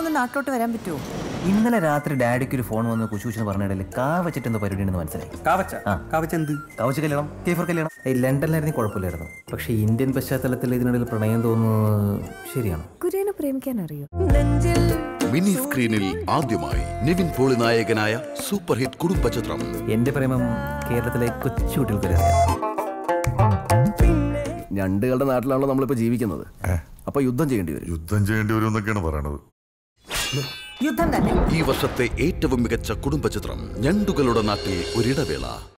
കഴിയുമ്പോൾ നാട്ടിലോട്ട് വരാൻ പറ്റുമോ ഇന്നലെ രാത്രി ഡാഡിക്ക് ഒരു ഫോൺ വന്ന് കുശു കുശെന്ന് പറഞ്ഞിടയിൽ കാ വെച്ചിട്ട് എന്തോ പരിപാടി ഉണ്ടെന്ന് മനസ്സിലായി കാവച്ച ആ. കാവച്ച എന്ത് കവച്ച് കല്യാണം കേഫർ കല്യാണം ഈ ലണ്ടനിലായിരുന്നു കുഴപ്പമില്ലായിരുന്നു പക്ഷേ ഇന്ത്യൻ പശ്ചാത്തലത്തിൽ ഇതിനിടയിൽ പ്രണയം തോന്നുന്നത് ശരിയാണ് കുര്യനെ പ്രേമിക്കാൻ അറിയോ മിനി സ്ക്രീനിൽ ആദ്യമായി നിവിൻ പോളി നായകനായ സൂപ്പർ ഹിറ്റ് കുടുംബ ചിത്രം എൻ്റെ പ്രേമം കേരളത്തിലെ കൊച്ചുകുട്ടികൾക്ക് വരെ അറിയാം ഞണ്ടുകളുടെ നാട്ടിലാണല്ലോ നമ്മളിപ്പോ ജീവിക്കുന്നത് അപ്പൊ യുദ്ധം ചെയ്യേണ്ടി വരും യുദ്ധം ചെയ്യേണ്ടി വരും എന്നൊക്കെയാണ് പറയണത് യുദ്ധം തന്നെ ഈ വർഷത്തെ ഏറ്റവും മികച്ച കുടുംബ ചിത്രം ഞണ്ടുകളുടെ നാട്ടിൽ ഒരിടവേള